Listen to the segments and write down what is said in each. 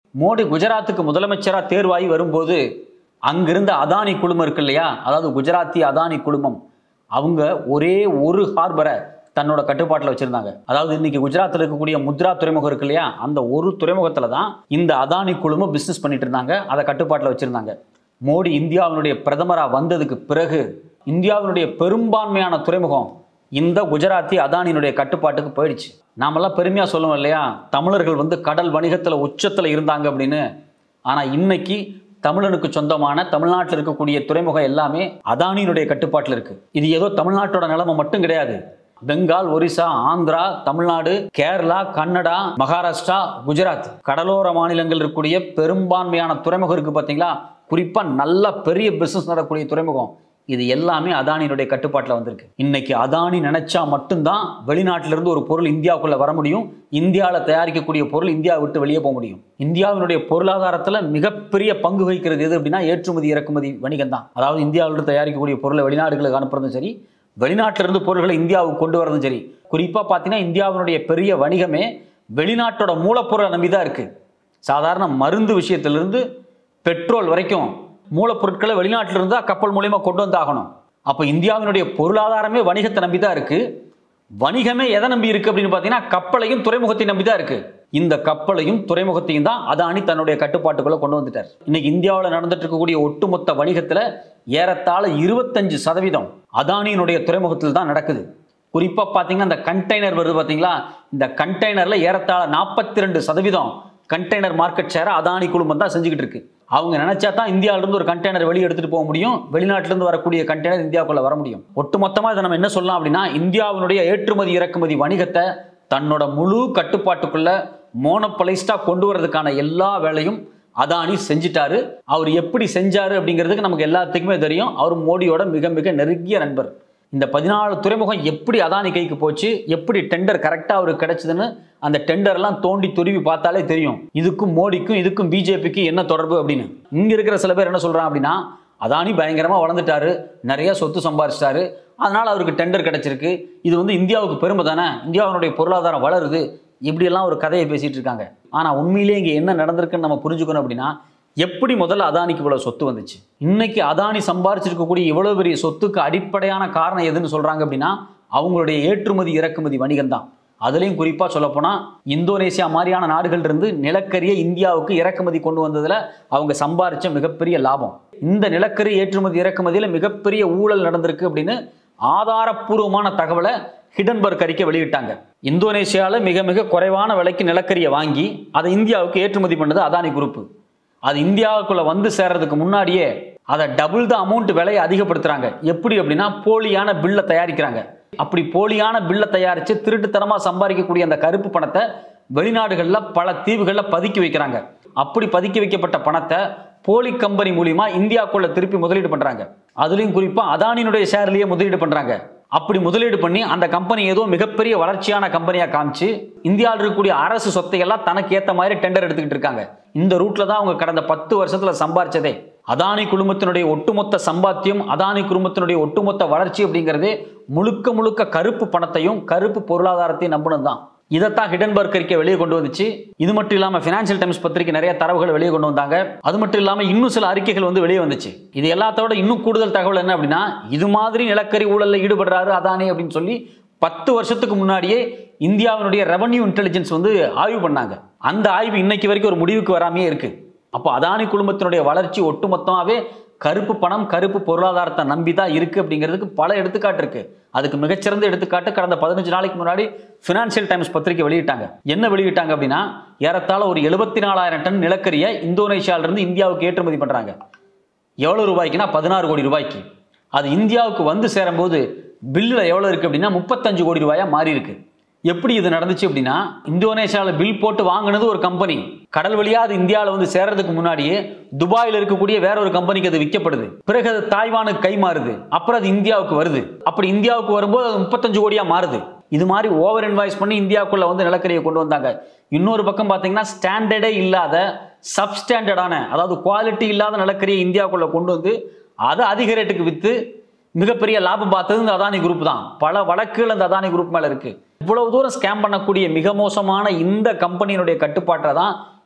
மோடி குஜராத்துக்கு முதலமைச்சரா தேர்வாகி வரும்போது அங்கிருந்த அதானி குழுமம் இருக்கு இல்லையா அதாவது குஜராத்தி அதானி குழுமம் அவங்க ஒரே ஒரு ஹார்பரை தன்னோட கட்டுப்பாட்டில் வச்சிருந்தாங்க அதாவது இன்னைக்கு குஜராத்தில் இருக்கக்கூடிய முத்ரா துறைமுகம் இருக்கு இல்லையா அந்த ஒரு துறைமுகத்தில் தான் இந்த அதானி குழுமம் பிஸ்னஸ் பண்ணிட்டு இருந்தாங்க அதை கட்டுப்பாட்டில் வச்சிருந்தாங்க மோடி இந்தியாவினுடைய பிரதமராக வந்ததுக்கு பிறகு இந்தியாவினுடைய பெரும்பான்மையான துறைமுகம் இந்த குஜராத்தி அதானியினுடைய கட்டுப்பாட்டுக்கு போயிடுச்சு நாமெல்லாம் பெருமையாக சொல்லுவோம் இல்லையா தமிழர்கள் வந்து கடல் வணிகத்தில் உச்சத்தில் இருந்தாங்க அப்படின்னு ஆனால் இன்னைக்கு தமிழனுக்கு சொந்தமான தமிழ்நாட்டில் இருக்கக்கூடிய துறைமுகம் எல்லாமே அதானியினுடைய கட்டுப்பாட்டில் இருக்கு இது ஏதோ தமிழ்நாட்டோட நிலைமை மட்டும் கிடையாது பெங்கால் ஒரிசா ஆந்திரா தமிழ்நாடு கேரளா கன்னடா மகாராஷ்டிரா குஜராத் கடலோர மாநிலங்கள் இருக்கக்கூடிய பெரும்பான்மையான துறைமுகம் இருக்கு பார்த்தீங்களா குறிப்பா நல்ல பெரிய பிசினஸ் நடக்கக்கூடிய துறைமுகம் இது எல்லாமே அதானியினுடைய கட்டுப்பாட்டில் வந்திருக்கு இன்னைக்கு அதானி நினைச்சா மட்டும்தான் வெளிநாட்டில இருந்து ஒரு பொருள் இந்தியாவுக்குள்ள வர முடியும் இந்தியாவில் தயாரிக்கக்கூடிய பொருள் இந்தியாவை விட்டு வெளியே போக முடியும் இந்தியாவினுடைய பொருளாதாரத்தில் மிகப்பெரிய பங்கு வகிக்கிறது எது அப்படின்னா ஏற்றுமதி இறக்குமதி வணிகம் தான் அதாவது இந்தியாவிலிருந்து தயாரிக்கக்கூடிய பொருளை வெளிநாடுகளுக்கு அனுப்புறதும் சரி வெளிநாட்டில இருந்து பொருட்களை இந்தியாவுக்கு கொண்டு வரதும் சரி குறிப்பாக பார்த்தீங்கன்னா இந்தியாவினுடைய பெரிய வணிகமே வெளிநாட்டோட மூலப்பொருளை நம்பி தான் இருக்கு சாதாரண மருந்து விஷயத்திலிருந்து பெட்ரோல் வரைக்கும் மூலப்பொருட்களை வெளிநாட்டிலிருந்து தான் கப்பல் மூலியமா கொண்டு வந்தாகணும் அப்போ இந்தியாவினுடைய பொருளாதாரமே வணிகத்தை நம்பி தான் இருக்கு வணிகமே எதை நம்பி இருக்கு அப்படின்னு பார்த்தீங்கன்னா கப்பலையும் துறைமுகத்தையும் நம்பி தான் இருக்கு இந்த கப்பலையும் துறைமுகத்தையும் தான் அதானி தன்னுடைய கட்டுப்பாட்டுக்குள்ள கொண்டு வந்துட்டார் இன்னைக்கு இந்தியாவில் நடந்துட்டு இருக்கக்கூடிய ஒட்டுமொத்த வணிகத்துல ஏறத்தாழ இருபத்தஞ்சு சதவீதம் அதானியினுடைய துறைமுகத்தில் தான் நடக்குது குறிப்பா பார்த்தீங்கன்னா இந்த கண்டெய்னர் வருது பார்த்தீங்களா இந்த கண்டெய்னர்ல ஏறத்தாழ நாற்பத்தி ரெண்டு சதவீதம் கண்டெய்னர் மார்க்கெட் ஷேரை அதானி குழுமம் தான் செஞ்சுக்கிட்டு இருக்கு அவங்க நினைச்சா தான் இந்தியாவில இருந்து ஒரு கண்டெய்னர் வெளியே எடுத்துட்டு போக முடியும் வெளிநாட்டுல இருந்து வரக்கூடிய கண்டெய்னர் இந்தியாவுக்குள்ள வர முடியும் ஒட்டுமொத்தமா இதை நம்ம என்ன சொல்லலாம் அப்படின்னா இந்தியாவினுடைய ஏற்றுமதி இறக்குமதி வணிகத்தை தன்னோட முழு கட்டுப்பாட்டுக்குள்ள மோனோபலைஸ்டா கொண்டு வரதுக்கான எல்லா வேலையும் அதானி செஞ்சிட்டாரு அவர் எப்படி செஞ்சாரு அப்படிங்கிறதுக்கு நமக்கு எல்லாத்துக்குமே தெரியும் அவர் மோடியோட மிக மிக நெருங்கிய நண்பர் இந்த பதினாலு துறைமுகம் எப்படி அதானி கைக்கு போச்சு எப்படி டெண்டர் கரெக்டாக அவருக்கு கிடைச்சதுன்னு அந்த டெண்டர்லாம் தோண்டி துருவி பார்த்தாலே தெரியும் இதுக்கும் மோடிக்கும் இதுக்கும் பிஜேபிக்கு என்ன தொடர்பு அப்படின்னு இங்க இருக்கிற சில பேர் என்ன சொல்றாங்க அப்படின்னா அதானி பயங்கரமா வளர்ந்துட்டாரு நிறைய சொத்து சம்பாரிச்சிட்டாரு அதனால அவருக்கு டெண்டர் கிடைச்சிருக்கு இது வந்து இந்தியாவுக்கு பெருமை தானே இந்தியாவினுடைய பொருளாதாரம் வளருது இப்படியெல்லாம் ஒரு கதையை பேசிட்டு இருக்காங்க ஆனா உண்மையிலேயே இங்க என்ன நடந்திருக்குன்னு நம்ம புரிஞ்சுக்கணும் அப்படின்னா எப்படி முதல்ல அதானிக்கு இவ்வளவு சொத்து வந்துச்சு இன்னைக்கு அதானி சம்பாரிச்சிருக்கக்கூடிய இவ்வளவு பெரிய சொத்துக்கு அடிப்படையான காரணம் எதுன்னு சொல்றாங்க அப்படின்னா அவங்களுடைய ஏற்றுமதி இறக்குமதி வணிகம் தான் அதுலேயும் குறிப்பாக சொல்லப்போனால் இந்தோனேசியா மாதிரியான நாடுகள் இருந்து நிலக்கரியை இந்தியாவுக்கு இறக்குமதி கொண்டு வந்ததில் அவங்க சம்பாரிச்ச மிகப்பெரிய லாபம் இந்த நிலக்கரி ஏற்றுமதி இறக்குமதியில் மிகப்பெரிய ஊழல் நடந்திருக்கு அப்படின்னு ஆதாரப்பூர்வமான தகவலை ஹிடன்பர்க் அறிக்கை வெளியிட்டாங்க இந்தோனேசியாவில் மிக மிக குறைவான விலைக்கு நிலக்கரியை வாங்கி அதை இந்தியாவுக்கு ஏற்றுமதி பண்ணது அதானி குரூப் அது இந்தியாவுக்குள்ள வந்து சேர்றதுக்கு முன்னாடியே அதை டபுள் த அமௌண்ட் விலையை அதிகப்படுத்துறாங்க எப்படி அப்படின்னா போலியான பில்லை தயாரிக்கிறாங்க அப்படி போலியான பில்லை தயாரித்து திருட்டுத்தனமா சம்பாதிக்கக்கூடிய அந்த கருப்பு பணத்தை வெளிநாடுகளில் பல தீவுகளில் பதுக்கி வைக்கிறாங்க அப்படி பதுக்கி வைக்கப்பட்ட பணத்தை போலி கம்பெனி மூலியமா இந்தியாவுக்குள்ள திருப்பி முதலீடு பண்றாங்க அதுலயும் குறிப்பா அதானியினுடைய ஷேர்லயே முதலீடு பண்றாங்க அப்படி முதலீடு பண்ணி அந்த கம்பெனி ஏதோ மிகப்பெரிய வளர்ச்சியான கம்பெனியா காமிச்சு இந்தியாவில் இருக்கக்கூடிய அரசு சொத்தை எல்லாம் தனக்கு ஏத்த மாதிரி டெண்டர் எடுத்துக்கிட்டு இருக்காங்க இந்த ரூட்ல தான் அவங்க கடந்த பத்து வருஷத்துல சம்பாரிச்சதே அதானி குழுமத்தினுடைய ஒட்டுமொத்த சம்பாத்தியம் அதானி குழுமத்தினுடைய ஒட்டுமொத்த வளர்ச்சி அப்படிங்கிறது முழுக்க முழுக்க கருப்பு பணத்தையும் கருப்பு பொருளாதாரத்தையும் நம்பினது தான் இதைத்தான் ஹிடன்பர்க் அறிக்கை வெளியே கொண்டு வந்துச்சு இது மட்டும் இல்லாமல் ஃபினான்ஷியல் டைம்ஸ் பத்திரிக்கை நிறைய தரவுகளை வெளியே கொண்டு வந்தாங்க அது மட்டும் இல்லாமல் இன்னும் சில அறிக்கைகள் வந்து வெளியே வந்துச்சு இது எல்லாத்தோட இன்னும் கூடுதல் தகவல் என்ன அப்படின்னா இது மாதிரி நிலக்கரி ஊழலில் ஈடுபடுறாரு அதானி அப்படின்னு சொல்லி பத்து வருஷத்துக்கு முன்னாடியே இந்தியாவினுடைய ரெவன்யூ இன்டெலிஜென்ஸ் வந்து ஆய்வு பண்ணாங்க அந்த ஆய்வு இன்னைக்கு வரைக்கும் ஒரு முடிவுக்கு வராமையே இருக்கு அப்போ அதானி குழுமத்தினுடைய வளர்ச்சி ஒட்டுமொத்தமாகவே கருப்பு பணம் கருப்பு பொருளாதாரத்தை நம்பி தான் இருக்கு அப்படிங்கிறதுக்கு பல எடுத்துக்காட்டு இருக்கு அதுக்கு மிகச்சிறந்த எடுத்துக்காட்டு கடந்த பதினஞ்சு நாளைக்கு முன்னாடி ஃபினான்ஷியல் டைம்ஸ் பத்திரிக்கை வெளியிட்டாங்க என்ன வெளியிட்டாங்க அப்படின்னா ஏறத்தாழ ஒரு எழுபத்தி நாலாயிரம் டன் நிலக்கரியை இந்தோனேஷியால இருந்து இந்தியாவுக்கு ஏற்றுமதி பண்றாங்க எவ்வளவு ரூபாய்க்குன்னா பதினாறு கோடி ரூபாய்க்கு அது இந்தியாவுக்கு வந்து சேரும்போது பில்லில் எவ்வளோ இருக்கு அப்படின்னா முப்பத்தஞ்சு கோடி ரூபாயா மாறி இருக்கு எப்படி இது நடந்துச்சு அப்படின்னா இந்தோனேஷியாவில் பில் போட்டு வாங்கினது ஒரு கம்பெனி கடல் வழியா அது இந்தியாவில் வந்து சேர்றதுக்கு முன்னாடியே துபாயில் இருக்கக்கூடிய வேற ஒரு கம்பெனிக்கு அது விற்கப்படுது பிறகு அது தாய்வானுக்கு கை மாறுது அப்புறம் அது இந்தியாவுக்கு வருது அப்படி இந்தியாவுக்கு வரும்போது அது முப்பத்தஞ்சு கோடியா மாறுது இது மாதிரி ஓவர் இன்வாய்ஸ் பண்ணி இந்தியாவுக்குள்ள வந்து நிலக்கரியை கொண்டு வந்தாங்க இன்னொரு பக்கம் பார்த்தீங்கன்னா ஸ்டாண்டர்டே இல்லாத சப்ஸ்டாண்டர்டான அதாவது குவாலிட்டி இல்லாத நிலக்கரியை இந்தியாவுக்குள்ள கொண்டு வந்து அதை அதிக ரேட்டுக்கு விற்று மிகப்பெரிய லாபம் பார்த்தது இந்த அதானி குரூப் தான் பல வழக்குகள் அந்த அதானி குரூப் மேல இருக்கு இவ்வளவு தூரம் ஸ்கேம் பண்ணக்கூடிய மிக மோசமான இந்த கம்பெனியினுடைய கட்டுப்பாட்டை தான்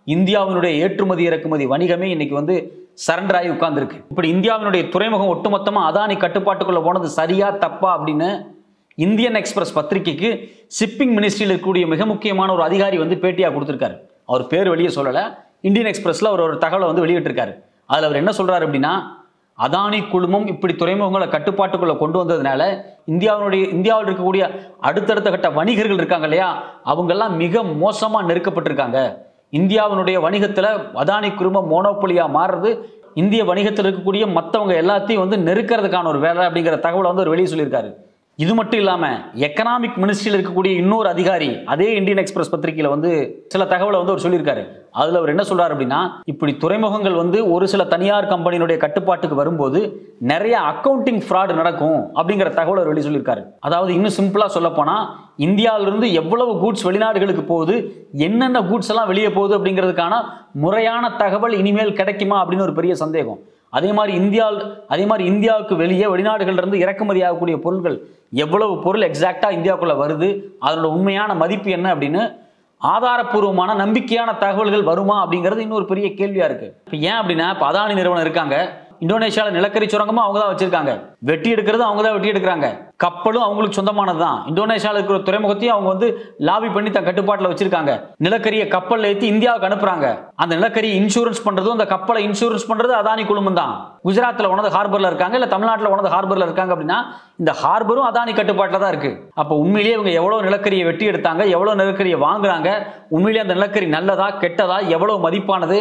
இந்தியாவினுடைய ஏற்றுமதி இறக்குமதி வணிகமே இன்னைக்கு வந்து சரண்டர் ஆகி உட்கார்ந்துருக்கு இப்படி இந்தியாவினுடைய துறைமுகம் ஒட்டுமொத்தமாக அதானி கட்டுப்பாட்டுக்குள்ள போனது சரியா தப்பா அப்படின்னு இந்தியன் எக்ஸ்பிரஸ் பத்திரிகைக்கு ஷிப்பிங் மினிஸ்ட்ரியில் இருக்கக்கூடிய மிக முக்கியமான ஒரு அதிகாரி வந்து பேட்டியாக கொடுத்துருக்காரு அவர் பேர் வெளியே சொல்லலை இந்தியன் எக்ஸ்பிரஸ்ல அவர் ஒரு தகவலை வந்து வெளியிட்டிருக்காரு அதில் அவர் என்ன சொல்றாரு அப்படின்னா அதானி குழுமம் இப்படி துறைமுகங்களை கட்டுப்பாட்டுக்குள்ள கொண்டு வந்ததுனால இந்தியாவினுடைய இந்தியாவில் இருக்கக்கூடிய அடுத்தடுத்த கட்ட வணிகர்கள் இருக்காங்க இல்லையா அவங்கெல்லாம் மிக மோசமாக நெருக்கப்பட்டிருக்காங்க இந்தியாவினுடைய வணிகத்தில் அதானி குழுமம் மோனோபொலியா மாறுறது இந்திய வணிகத்தில் இருக்கக்கூடிய மற்றவங்க எல்லாத்தையும் வந்து நெருக்கிறதுக்கான ஒரு வேலை அப்படிங்கிற தகவலை வந்து அவர் வெளியே சொல்லியிருக்காரு இது மட்டும் இல்லாம எக்கனாமிக் மினிஸ்ட்ரியில் இருக்கக்கூடிய இன்னொரு அதிகாரி அதே இந்தியன் எக்ஸ்பிரஸ் பத்திரிகையில வந்து சில தகவலை வந்து அவர் சொல்லியிருக்காரு அதுல அவர் என்ன சொல்றாரு அப்படின்னா இப்படி துறைமுகங்கள் வந்து ஒரு சில தனியார் கம்பெனியினுடைய கட்டுப்பாட்டுக்கு வரும்போது நிறைய அக்கவுண்டிங் ஃப்ராடு நடக்கும் அப்படிங்கிற தகவலை அவர் வெளியே சொல்லியிருக்காரு அதாவது இன்னும் சிம்பிளா சொல்ல போனா இந்தியாவிலிருந்து எவ்வளவு கூட்ஸ் வெளிநாடுகளுக்கு போகுது என்னென்ன கூட்ஸ் எல்லாம் வெளியே போகுது அப்படிங்கிறதுக்கான முறையான தகவல் இனிமேல் கிடைக்குமா அப்படின்னு ஒரு பெரிய சந்தேகம் அதே மாதிரி இந்தியா அதே மாதிரி இந்தியாவுக்கு வெளியே வெளிநாடுகள்ல இருந்து இறக்குமதி ஆகக்கூடிய பொருட்கள் எவ்வளவு பொருள் எக்ஸாக்டா இந்தியாவுக்குள்ள வருது அதனோட உண்மையான மதிப்பு என்ன அப்படின்னு ஆதாரப்பூர்வமான நம்பிக்கையான தகவல்கள் வருமா அப்படிங்கிறது இன்னொரு பெரிய கேள்வியா இருக்கு இப்போ ஏன் அப்படின்னா இப்போ அதானி நிறுவனம் இருக்காங்க இந்தோனேஷியாவில் நிலக்கரி சுரங்கமும் அவங்க தான் வச்சிருக்காங்க வெட்டி எடுக்கிறது அவங்க தான் வெட்டி எடுக்கிறாங்க கப்பலும் அவங்களுக்கு சொந்தமானது தான் இந்தோனேஷியாவில் இருக்கிற துறைமுகத்தையும் அவங்க வந்து லாபி பண்ணி தன் கட்டுப்பாட்டில் வச்சிருக்காங்க நிலக்கரியை கப்பல் ஏற்றி இந்தியாவுக்கு அனுப்புறாங்க அந்த நிலக்கரியை இன்சூரன்ஸ் பண்றதும் அந்த கப்பலை இன்சூரன்ஸ் பண்றது அதானி குழுமம் தான் குஜராத்தில் உனது ஹார்பர்ல இருக்காங்க இல்ல தமிழ்நாட்டில் உனது ஹார்பர்ல இருக்காங்க அப்படின்னா இந்த ஹார்பரும் அதானி கட்டுப்பாட்டில் தான் இருக்கு அப்போ உண்மையிலேயே இவங்க எவ்வளவு நிலக்கரியை வெட்டி எடுத்தாங்க எவ்வளவு நிலக்கரியை வாங்குறாங்க உண்மையிலேயே அந்த நிலக்கரி நல்லதா கெட்டதா எவ்வளவு மதிப்பானது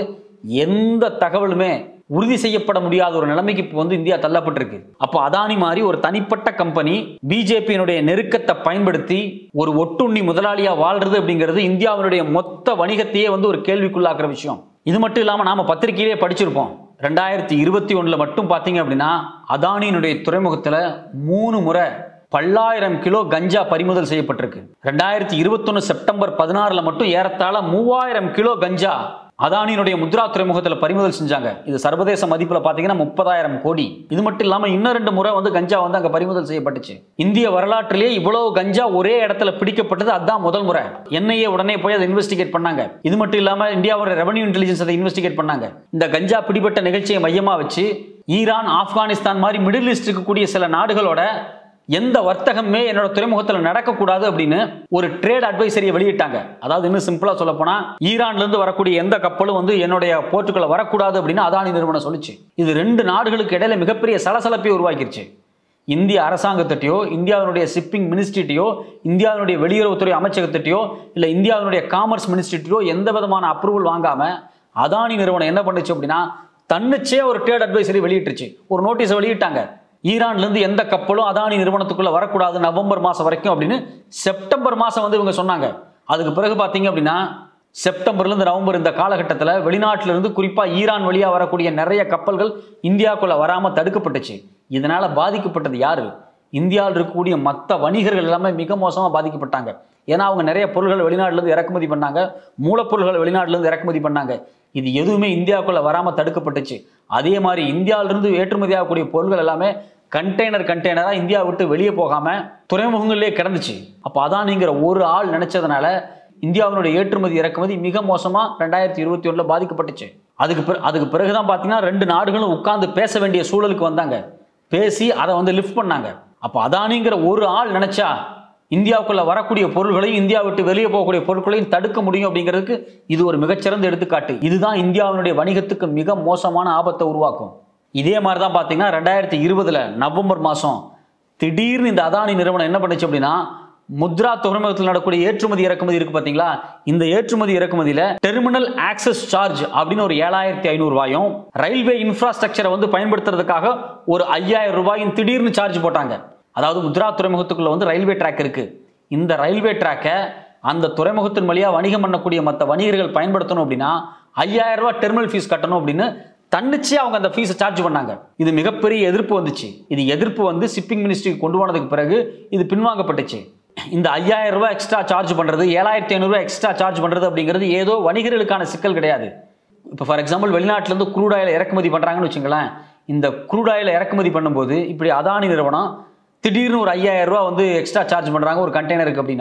எந்த தகவலுமே உறுதி செய்யப்பட முடியாத ஒரு நிலைமைக்கு இப்போ வந்து இந்தியா தள்ளப்பட்டிருக்கு அப்போ அதானி மாதிரி ஒரு தனிப்பட்ட கம்பெனி பிஜேபியினுடைய நெருக்கத்தை பயன்படுத்தி ஒரு ஒட்டுண்ணி முதலாளியா வாழ்றது அப்படிங்கிறது இந்தியாவினுடைய மொத்த வணிகத்தையே வந்து ஒரு கேள்விக்குள்ளாக்குற விஷயம் இது மட்டும் இல்லாம நாம பத்திரிகையிலே படிச்சிருப்போம் ரெண்டாயிரத்தி இருபத்தி ஒண்ணுல மட்டும் பாத்தீங்க அப்படின்னா அதானியினுடைய துறைமுகத்துல மூணு முறை பல்லாயிரம் கிலோ கஞ்சா பறிமுதல் செய்யப்பட்டிருக்கு ரெண்டாயிரத்தி இருபத்தொன்னு செப்டம்பர் பதினாறுல மட்டும் ஏறத்தாழ மூவாயிரம் கிலோ கஞ்சா அதானியினுடைய முத்ரா துறைமுகத்தில் பறிமுதல் செஞ்சாங்க இது சர்வதேச மதிப்பில் பார்த்தீங்கன்னா முப்பதாயிரம் கோடி இது மட்டும் இல்லாமல் இன்னும் ரெண்டு முறை வந்து கஞ்சா வந்து அங்கே பறிமுதல் செய்யப்பட்டுச்சு இந்திய வரலாற்றிலேயே இவ்வளவு கஞ்சா ஒரே இடத்துல பிடிக்கப்பட்டது அதுதான் முதல் முறை என்ஐஏ உடனே போய் அதை இன்வெஸ்டிகேட் பண்ணாங்க இது மட்டும் இல்லாமல் இந்தியாவோட ரெவன்யூ இன்டெலிஜென்ஸ் அதை இன்வெஸ்டிகேட் பண்ணாங்க இந்த கஞ்சா பிடிபட்ட நிகழ்ச்சியை மையமாக வச்சு ஈரான் ஆப்கானிஸ்தான் மாதிரி மிடில் ஈஸ்ட் இருக்கக்கூடிய சில நாடுகளோட எந்த வர்த்தகமே என்னோட துறைமுகத்தில் நடக்கக்கூடாது அப்படின்னு ஒரு ட்ரேட் அட்வைசரியை வெளியிட்டாங்க அதாவது இன்னும் சிம்பிளா சொல்ல போனா ஈரான்ல இருந்து வரக்கூடிய எந்த கப்பலும் வந்து என்னுடைய போர்ட்டுக்குள்ள வரக்கூடாது அப்படின்னு அதானி நிறுவனம் சொல்லுச்சு இது ரெண்டு நாடுகளுக்கு இடையில மிகப்பெரிய சலசலப்பை உருவாக்கிருச்சு இந்திய அரசாங்கத்திட்டையோ இந்தியாவினுடைய ஷிப்பிங் மினிஸ்ட்ரிட்டையோ இந்தியாவினுடைய வெளியுறவுத்துறை அமைச்சகத்திட்டையோ இல்லை இந்தியாவினுடைய காமர்ஸ் மினிஸ்ட்ரிட்டையோ எந்த விதமான அப்ரூவல் வாங்காம அதானி நிறுவனம் என்ன பண்ணுச்சு அப்படின்னா தன்னிச்சே ஒரு ட்ரேட் அட்வைசரி வெளியிட்டுருச்சு ஒரு நோட்டீஸை வெளியிட்டாங்க ஈரான்ல இருந்து எந்த கப்பலும் அதானி நிறுவனத்துக்குள்ள வரக்கூடாது நவம்பர் மாசம் வரைக்கும் அப்படின்னு செப்டம்பர் மாசம் வந்து இவங்க சொன்னாங்க அதுக்கு பிறகு பாத்தீங்க அப்படின்னா செப்டம்பர்ல இருந்து நவம்பர் இந்த காலகட்டத்தில் வெளிநாட்டில இருந்து குறிப்பா ஈரான் வழியா வரக்கூடிய நிறைய கப்பல்கள் இந்தியாவுக்குள்ள வராம தடுக்கப்பட்டுச்சு இதனால பாதிக்கப்பட்டது யாரு இந்தியாவில் இருக்கக்கூடிய மற்ற வணிகர்கள் எல்லாமே மிக மோசமா பாதிக்கப்பட்டாங்க ஏன்னா அவங்க நிறைய பொருள்கள் வெளிநாட்டுல இருந்து இறக்குமதி பண்ணாங்க மூலப்பொருள்கள் வெளிநாட்டுல இருந்து இறக்குமதி பண்ணாங்க இது எதுவுமே இந்தியாவுக்குள்ள வராம தடுக்கப்பட்டுச்சு அதே மாதிரி இந்தியாவிலிருந்து ஏற்றுமதி ஆகக்கூடிய பொருள்கள் எல்லாமே கண்டெய்னர் கண்டெய்னராக இந்தியா விட்டு வெளியே போகாம துறைமுகங்களிலே கிடந்துச்சு அப்போ அதானிங்கிற ஒரு ஆள் நினைச்சதுனால இந்தியாவினுடைய ஏற்றுமதி இறக்குமதி மிக மோசமா ரெண்டாயிரத்தி இருபத்தி ஒண்ணுல பாதிக்கப்பட்டுச்சு அதுக்கு பிற அதுக்கு பிறகுதான் பார்த்தீங்கன்னா ரெண்டு நாடுகளும் உட்கார்ந்து பேச வேண்டிய சூழலுக்கு வந்தாங்க பேசி அதை வந்து லிஃப்ட் பண்ணாங்க அப்போ அதானிங்கிற ஒரு ஆள் நினைச்சா இந்தியாவுக்குள்ள வரக்கூடிய பொருள்களையும் இந்தியா விட்டு வெளியே போகக்கூடிய பொருட்களையும் தடுக்க முடியும் அப்படிங்கிறதுக்கு இது ஒரு மிகச்சிறந்த எடுத்துக்காட்டு இதுதான் இந்தியாவினுடைய வணிகத்துக்கு மிக மோசமான ஆபத்தை உருவாக்கும் இதே மாதிரி தான் பார்த்தீங்கன்னா ரெண்டாயிரத்தி இருபதுல நவம்பர் மாதம் திடீர்னு இந்த அதானி நிறுவனம் என்ன பண்ணுச்சு அப்படின்னா முத்ரா துறைமுகத்தில் நடக்கூடிய ஏற்றுமதி இறக்குமதி இருக்கு பாத்தீங்களா இந்த ஏற்றுமதி இறக்குமதியில டெர்மினல் ஆக்சஸ் சார்ஜ் அப்படின்னு ஒரு ஏழாயிரத்தி ஐநூறு ரூபாயும் ரயில்வே இன்ஃப்ராஸ்ட்ரக்சரை வந்து பயன்படுத்துறதுக்காக ஒரு ஐயாயிரம் ரூபாயும் திடீர்னு சார்ஜ் போட்டாங்க அதாவது முத்ரா துறைமுகத்துக்குள்ள வந்து ரயில்வே ட்ராக் இருக்கு இந்த ரயில்வே ட்ராக்கை அந்த துறைமுகத்தின் வழியா வணிகம் பண்ணக்கூடிய மற்ற வணிகர்கள் பயன்படுத்தணும் அப்படின்னா ஐயாயிரம் ரூபாய் டெர்மினல் ஃபீஸ் கட்டணும் அப்படின்னு தன்னிச்சே அவங்க அந்த ஃபீஸை சார்ஜ் பண்ணாங்க இது மிகப்பெரிய எதிர்ப்பு வந்துச்சு இது எதிர்ப்பு வந்து ஷிப்பிங் மினிஸ்ட்ரிக்கு கொண்டு போனதுக்கு பிறகு இது பின்வாங்கப்பட்டுச்சு இந்த ஐயாயிரம் ரூபாய் எக்ஸ்ட்ரா சார்ஜ் பண்றது ஏழாயிரத்தி ஐநூறுரூவா எக்ஸ்ட்ரா சார்ஜ் பண்றது அப்படிங்கிறது ஏதோ வணிகர்களுக்கான சிக்கல் கிடையாது இப்போ ஃபார் எக்ஸாம்பிள் வெளிநாட்டிலேருந்து க்ரூட் ஆயில் இறக்குமதி பண்ணுறாங்கன்னு வச்சுங்களேன் இந்த க்ரூட் ஆயில் இறக்குமதி பண்ணும்போது இப்படி அதானி நிறுவனம் திடீர்னு ஒரு ஐயாயிரம் ரூபா வந்து எக்ஸ்ட்ரா சார்ஜ் பண்ணுறாங்க ஒரு கண்டெய்னருக்கு அப்படின்னா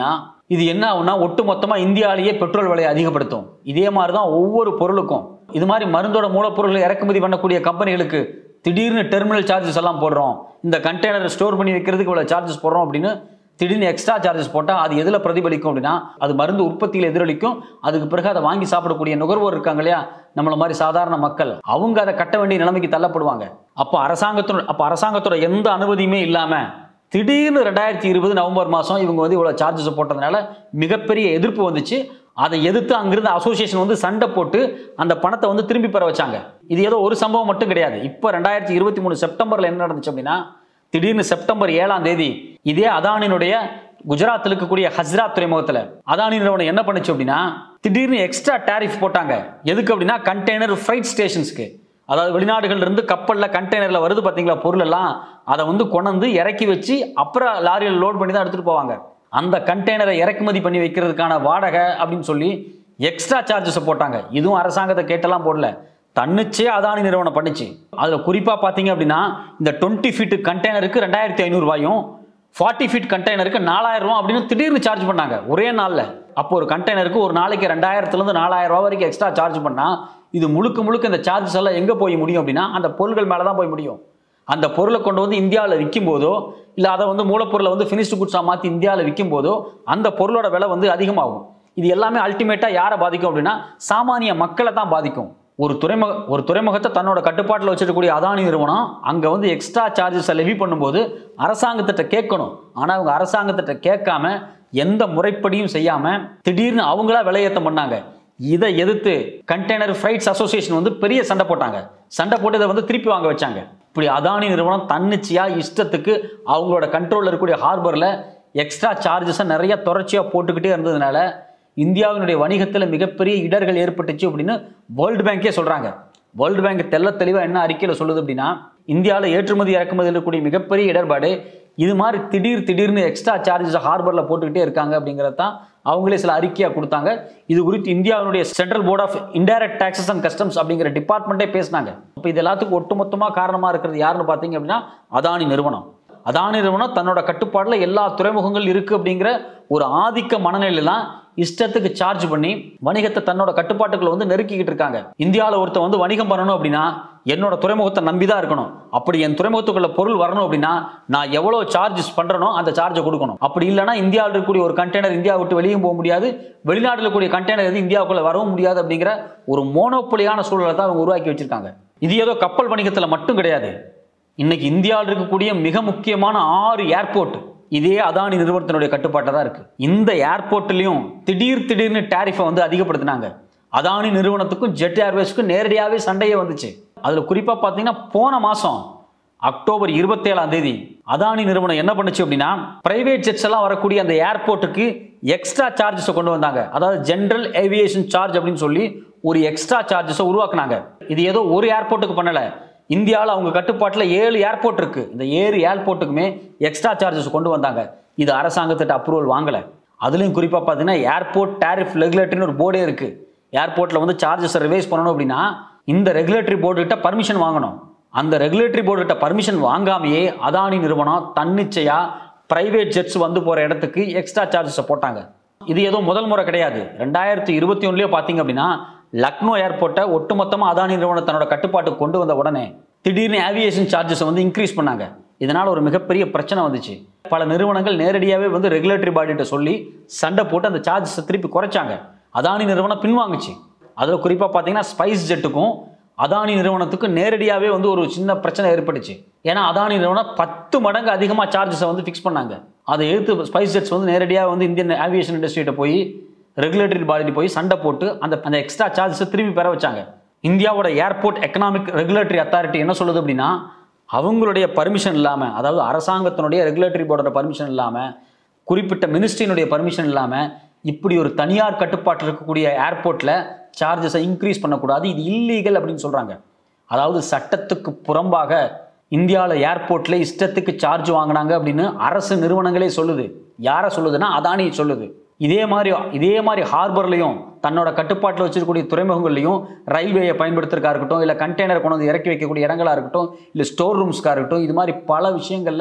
இது என்ன ஆகும்னா ஒட்டு மொத்தமாக இந்தியாவிலேயே பெட்ரோல் விலையை அதிகப்படுத்தும் இதே மாதிரி தான் ஒவ்வொரு பொருளுக்கும் இது மாதிரி மருந்தோட மூலப்பொருளை இறக்குமதி பண்ணக்கூடிய கம்பெனிகளுக்கு திடீர்னு டெர்மினல் சார்ஜஸ் எல்லாம் போடுறோம் இந்த கண்டெய்னர் ஸ்டோர் பண்ணி வைக்கிறதுக்கு இவ்வளோ சார்ஜஸ் போடுறோம் அப்படின்னு திடீர்னு எக்ஸ்ட்ரா சார்ஜஸ் போட்டால் அது எதில் பிரதிபலிக்கும் அப்படின்னா அது மருந்து உற்பத்தியில் எதிரொலிக்கும் அதுக்கு பிறகு அதை வாங்கி சாப்பிடக்கூடிய நுகர்வோர் இருக்காங்க இல்லையா நம்மள மாதிரி சாதாரண மக்கள் அவங்க அதை கட்ட வேண்டிய நிலைமைக்கு தள்ளப்படுவாங்க அப்போ அரசாங்கத்தோட அப்போ அரசாங்கத்தோட எந்த அனுமதியுமே இல்லாமல் திடீர்னு ரெண்டாயிரத்தி இருபது நவம்பர் மாதம் இவங்க வந்து இவ்வளோ சார்ஜஸ் போட்டதுனால மிகப்பெரிய எதிர்ப்பு வந்துச்சு அதை எதிர்த்து அங்கிருந்த அசோசியேஷன் வந்து சண்டை போட்டு அந்த பணத்தை வந்து திரும்பி பெற வச்சாங்க இது ஏதோ ஒரு சம்பவம் மட்டும் கிடையாது இப்போ ரெண்டாயிரத்தி இருபத்தி மூணு செப்டம்பரில் என்ன நடந்துச்சு அப்படின்னா திடீர்னு செப்டம்பர் ஏழாம் தேதி இதே அதானினுடைய குஜராத்தில் இருக்கக்கூடிய ஹஸ்ராத் துறைமுகத்தில் அதானி நிறுவனம் என்ன பண்ணுச்சு அப்படின்னா திடீர்னு எக்ஸ்ட்ரா டாரிஃப் போட்டாங்க எதுக்கு அப்படின்னா கண்டெய்னர் ஃப்ரைட் ஸ்டேஷன்ஸ்க்கு அதாவது வெளிநாடுகள்ல இருந்து கப்பலில் கண்டெய்னரில் வருது பார்த்தீங்களா பொருள் எல்லாம் அதை வந்து கொண்டு இறக்கி வச்சு அப்புறம் லாரியில் லோட் பண்ணி தான் எடுத்துகிட்டு போவாங்க அந்த கண்டெய்னரை இறக்குமதி பண்ணி வைக்கிறதுக்கான வாடகை அப்படின்னு சொல்லி எக்ஸ்ட்ரா சார்ஜஸை போட்டாங்க இதுவும் அரசாங்கத்தை கேட்டெல்லாம் போடல தன்னிச்சே அதானி நிறுவனம் பண்ணுச்சு அதில் குறிப்பாக பார்த்தீங்க அப்படின்னா இந்த டுவெண்ட்டி ஃபீட்டு கண்டெய்னருக்கு ரெண்டாயிரத்தி ஐநூறுரூவாயும் ஃபார்ட்டி ஃபீட் கண்டெய்னருக்கு நாலாயிரம் ரூபா அப்படின்னு திடீர்னு சார்ஜ் பண்ணாங்க ஒரே நாளில் அப்போ ஒரு கண்டெய்னருக்கு ஒரு நாளைக்கு ரெண்டாயிரத்துலேருந்து நாலாயிரம் ரூபா வரைக்கும் எக்ஸ்ட்ரா சார்ஜ் பண்ணால் இது முழுக்க முழுக்க இந்த சார்ஜஸ் எல்லாம் எங்கே போய் முடியும் அப்படின்னா அந்த பொருட்கள் மேலே தான் போய் முடியும் அந்த பொருளை கொண்டு வந்து இந்தியாவில் விற்கும் போதோ இல்லை அதை வந்து மூலப்பொருளை வந்து ஃபினிஷ்டு குட்ஸாக மாற்றி இந்தியாவில் விற்கும் போதோ அந்த பொருளோட விலை வந்து அதிகமாகும் இது எல்லாமே அல்டிமேட்டாக யாரை பாதிக்கும் அப்படின்னா சாமானிய மக்களை தான் பாதிக்கும் ஒரு துறைமுக ஒரு துறைமுகத்தை தன்னோட கட்டுப்பாட்டில் வச்சிருக்கக்கூடிய அதானி நிறுவனம் அங்கே வந்து எக்ஸ்ட்ரா சார்ஜஸை லெவி பண்ணும்போது அரசாங்கத்திட்ட கேட்கணும் ஆனால் அவங்க அரசாங்கத்திட்ட கேட்காம எந்த முறைப்படியும் செய்யாமல் திடீர்னு அவங்களா விலையேற்றம் பண்ணாங்க இதை எதிர்த்து கண்டெய்னர் ஃப்ரைட்ஸ் அசோசியேஷன் வந்து பெரிய சண்டை போட்டாங்க சண்டை போட்டு இதை வந்து திருப்பி வாங்க வச்சாங்க இப்படி அதானி நிறுவனம் தன்னிச்சையா இஷ்டத்துக்கு அவங்களோட கண்ட்ரோலில் இருக்கக்கூடிய ஹார்பரில் எக்ஸ்ட்ரா சார்ஜஸை நிறைய தொடர்ச்சியாக போட்டுக்கிட்டே இருந்ததுனால இந்தியாவினுடைய வணிகத்தில் மிகப்பெரிய இடர்கள் ஏற்பட்டுச்சு அப்படின்னு வேர்ல்டு பேங்கே சொல்கிறாங்க வேர்ல்டு பேங்க் தெள்ள தெளிவாக என்ன அறிக்கையில் சொல்லுது அப்படின்னா இந்தியாவில் ஏற்றுமதி இறக்குமதி இருக்கக்கூடிய மிகப்பெரிய இடர்பாடு இது மாதிரி திடீர் திடீர்னு எக்ஸ்ட்ரா சார்ஜஸ் ஹார்பரில் போட்டுக்கிட்டே இருக்காங்க அப்படிங்கிறது தான் அவங்களே சில அறிக்கையாக கொடுத்தாங்க இது குறித்து இந்தியாவினுடைய central board of indirect taxes and customs அப்படிங்கிற டிபார்ட்மெண்ட்டே பேசினாங்க அப்போ இது எல்லாத்துக்கும் ஒட்டுமொத்தமாக காரணமாக இருக்கிறது யாருன்னு பார்த்தீங்க அப்படின்னா அதானி நிறுவனம் அதானி நிறுவனம் தன்னோட கட்டுப்பாட்டில் எல்லா துறைமுகங்கள் இருக்குது அப்படிங்கிற ஒரு ஆதிக்க மனநிலையில தான் இஷ்டத்துக்கு சார்ஜ் பண்ணி வணிகத்தை தன்னோட கட்டுப்பாட்டுக்குள்ள வந்து நெருக்கிக்கிட்டு இருக்காங்க இந்தியாவில் ஒருத்தன் வந்து வணிகம் பண்ணணும் அப்படின்னா என்னோட துறைமுகத்தை நம்பி தான் இருக்கணும் அப்படி என் துறைமுகத்துக்குள்ள பொருள் வரணும் அப்படின்னா நான் எவ்வளோ சார்ஜஸ் பண்ணுறனோ அந்த சார்ஜை கொடுக்கணும் அப்படி இல்லைன்னா இந்தியாவில் இருக்கக்கூடிய ஒரு கண்டெய்னர் இந்தியா விட்டு வெளியும் போக முடியாது வெளிநாட்டில் இருக்கக்கூடிய கண்டெய்னர் எது இந்தியாவுக்குள்ள வரவும் முடியாது அப்படிங்கிற ஒரு மோனோப்பொலியான சூழலை தான் அவங்க உருவாக்கி வச்சிருக்காங்க இது ஏதோ கப்பல் வணிகத்தில் மட்டும் கிடையாது இன்னைக்கு இந்தியாவில் இருக்கக்கூடிய மிக முக்கியமான ஆறு ஏர்போர்ட் இதே அதானி நிறுவனத்தினுடைய கட்டுப்பாட்டை தான் இருக்கு இந்த ஏர்போர்ட்லயும் திடீர் திடீர்னு டேரிஃபை வந்து அதிகப்படுத்தினாங்க அதானி நிறுவனத்துக்கும் ஜெட் ஏர்வேஸ்க்கும் நேரடியாகவே சண்டையே வந்துச்சு அதில் குறிப்பாக பார்த்தீங்கன்னா போன மாதம் அக்டோபர் இருபத்தேழாம் தேதி அதானி நிறுவனம் என்ன பண்ணுச்சு அப்படின்னா பிரைவேட் ஜெட்ஸ் எல்லாம் வரக்கூடிய அந்த ஏர்போர்ட்டுக்கு எக்ஸ்ட்ரா சார்ஜஸை கொண்டு வந்தாங்க அதாவது ஜென்ரல் ஏவியேஷன் சார்ஜ் அப்படின்னு சொல்லி ஒரு எக்ஸ்ட்ரா சார்ஜஸை உருவாக்குனாங்க இது ஏதோ ஒரு ஏர்போர்ட்டுக்கு பண்ணலை இந்தியாவில் அவங்க கட்டுப்பாட்டில் ஏழு ஏர்போர்ட் இருக்கு இந்த ஏழு ஏர்போர்ட்டுக்குமே எக்ஸ்ட்ரா சார்ஜஸ் கொண்டு வந்தாங்க இது அரசாங்கத்திட்ட அப்ரூவல் வாங்கலை அதுலேயும் குறிப்பாக பார்த்தீங்கன்னா ஏர்போர்ட் டேரிஃப் ரெகுலேட்டரின்னு ஒரு போர்டே இருக்கு ஏர்போர்ட்டில் வந்து சார்ஜஸை ரிவைஸ் பண்ணணும் அப்படின்னா இந்த ரெகுலேட்டரி போர்டுகிட்ட பர்மிஷன் வாங்கணும் அந்த ரெகுலேட்டரி போர்டுகிட்ட பர்மிஷன் வாங்காமையே அதானி நிறுவனம் தன்னிச்சையா பிரைவேட் ஜெட்ஸ் வந்து போகிற இடத்துக்கு எக்ஸ்ட்ரா சார்ஜஸை போட்டாங்க இது ஏதோ முதல் முறை கிடையாது ரெண்டாயிரத்தி இருபத்தி ஒன்றுலேயே பார்த்தீங்க அப்படின்னா லக்னோ ஏர்போர்ட்டை ஒட்டுமொத்தமாக அதானி நிறுவனம் தன்னோட கட்டுப்பாட்டுக்கு கொண்டு வந்த உடனே திடீர்னு ஏவியேஷன் சார்ஜஸை வந்து இன்க்ரீஸ் பண்ணாங்க இதனால் ஒரு மிகப்பெரிய பிரச்சனை வந்துச்சு பல நிறுவனங்கள் நேரடியாகவே வந்து ரெகுலேட்டரி பாடிகிட்ட சொல்லி சண்டை போட்டு அந்த சார்ஜஸை திருப்பி குறைச்சாங்க அதானி நிறுவனம் பின்வாங்குச்சு அதில் குறிப்பாக பார்த்தீங்கன்னா ஸ்பைஸ் ஜெட்டுக்கும் அதானி நிறுவனத்துக்கும் நேரடியாகவே வந்து ஒரு சின்ன பிரச்சனை ஏற்பட்டுச்சு ஏன்னா அதானி நிறுவனம் பத்து மடங்கு அதிகமாக சார்ஜஸை வந்து ஃபிக்ஸ் பண்ணாங்க அதை எதிர்த்து ஸ்பைஸ் ஜெட்ஸ் வந்து நேரடியாக வந்து இந்தியன் ஏவியேஷன் இண்டஸ்ட்ரியிட்ட போய் ரெகுலேட்டரி பாடிட்டு போய் சண்டை போட்டு அந்த அந்த எக்ஸ்ட்ரா சார்ஜஸை திரும்பி பெற வச்சாங்க இந்தியாவோட ஏர்போர்ட் எக்கனாமிக் ரெகுலேட்டரி அத்தாரிட்டி என்ன சொல்லுது அப்படின்னா அவங்களுடைய பர்மிஷன் இல்லாமல் அதாவது அரசாங்கத்தினுடைய ரெகுலேட்டரி போர்டோட பர்மிஷன் இல்லாமல் குறிப்பிட்ட மினிஸ்ட்ரியினுடைய பர்மிஷன் இல்லாமல் இப்படி ஒரு தனியார் கட்டுப்பாட்டில் இருக்கக்கூடிய ஏர்போர்ட்டில் சார்ஜஸை இன்க்ரீஸ் பண்ணக்கூடாது இது இல்லீகல் அப்படின்னு சொல்கிறாங்க அதாவது சட்டத்துக்கு புறம்பாக இந்தியாவில் ஏர்போர்ட்டில் இஷ்டத்துக்கு சார்ஜ் வாங்கினாங்க அப்படின்னு அரசு நிறுவனங்களே சொல்லுது யாரை சொல்லுதுன்னா அதானி சொல்லுது இதே மாதிரி இதே மாதிரி ஹார்பர்லையும் தன்னோட கட்டுப்பாட்டில் வச்சிருக்கக்கூடிய துறைமுகங்கள்லையும் ரயில்வேயை பயன்படுத்துறதுக்கா இருக்கட்டும் இல்லை கண்டெய்னர் கொண்டு வந்து இறக்கி வைக்கக்கூடிய இடங்களா இருக்கட்டும் இல்லை ஸ்டோர் ரூம்ஸ்க்காக இருக்கட்டும் இது மாதிரி பல விஷயங்களில்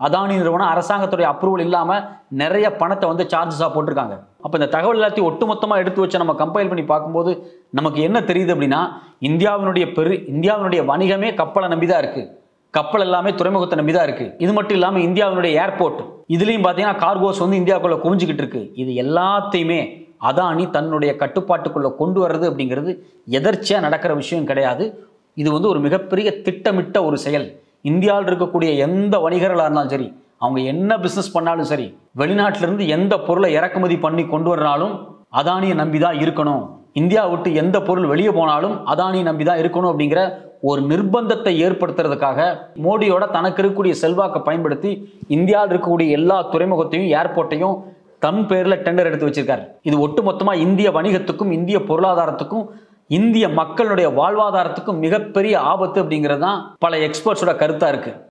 அதானி நிறுவனம் அரசாங்கத்துடைய அப்ரூவல் இல்லாமல் நிறைய பணத்தை வந்து சார்ஜஸாக போட்டிருக்காங்க அப்போ இந்த தகவல் எல்லாத்தையும் ஒட்டுமொத்தமாக எடுத்து வச்சு நம்ம கம்பைல் பண்ணி பார்க்கும்போது நமக்கு என்ன தெரியுது அப்படின்னா இந்தியாவினுடைய பெரு இந்தியாவினுடைய வணிகமே கப்பலை நம்பி தான் இருக்குது கப்பல் எல்லாமே துறைமுகத்தை நம்பி தான் இருக்குது இது மட்டும் இல்லாமல் இந்தியாவினுடைய ஏர்போர்ட் இதுலேயும் பார்த்தீங்கன்னா கார்கோஸ் வந்து இந்தியாவுக்குள்ளே குவிஞ்சிக்கிட்டு இருக்கு இது எல்லாத்தையுமே அதானி தன்னுடைய கட்டுப்பாட்டுக்குள்ளே கொண்டு வர்றது அப்படிங்கிறது எதர்ச்சியாக நடக்கிற விஷயம் கிடையாது இது வந்து ஒரு மிகப்பெரிய திட்டமிட்ட ஒரு செயல் இந்தியாவில் இருக்கக்கூடிய எந்த வணிகர்களாக இருந்தாலும் சரி அவங்க என்ன பிஸ்னஸ் பண்ணாலும் சரி வெளிநாட்டிலிருந்து எந்த பொருளை இறக்குமதி பண்ணி கொண்டு வர்றாலும் அதானியை நம்பி தான் இருக்கணும் இந்தியா விட்டு எந்த பொருள் வெளியே போனாலும் அதானியை நம்பி தான் இருக்கணும் அப்படிங்கிற ஒரு நிர்பந்தத்தை ஏற்படுத்துறதுக்காக மோடியோட தனக்கு இருக்கக்கூடிய செல்வாக்கை பயன்படுத்தி இந்தியாவில் இருக்கக்கூடிய எல்லா துறைமுகத்தையும் ஏர்போர்ட்டையும் தன் பேரில் டெண்டர் எடுத்து வச்சிருக்காரு இது ஒட்டுமொத்தமா இந்திய வணிகத்துக்கும் இந்திய பொருளாதாரத்துக்கும் இந்திய மக்களுடைய வாழ்வாதாரத்துக்கும் மிகப்பெரிய ஆபத்து அப்படிங்கிறது தான் பல எக்ஸ்பர்ட்ஸோட கருத்தா இருக்கு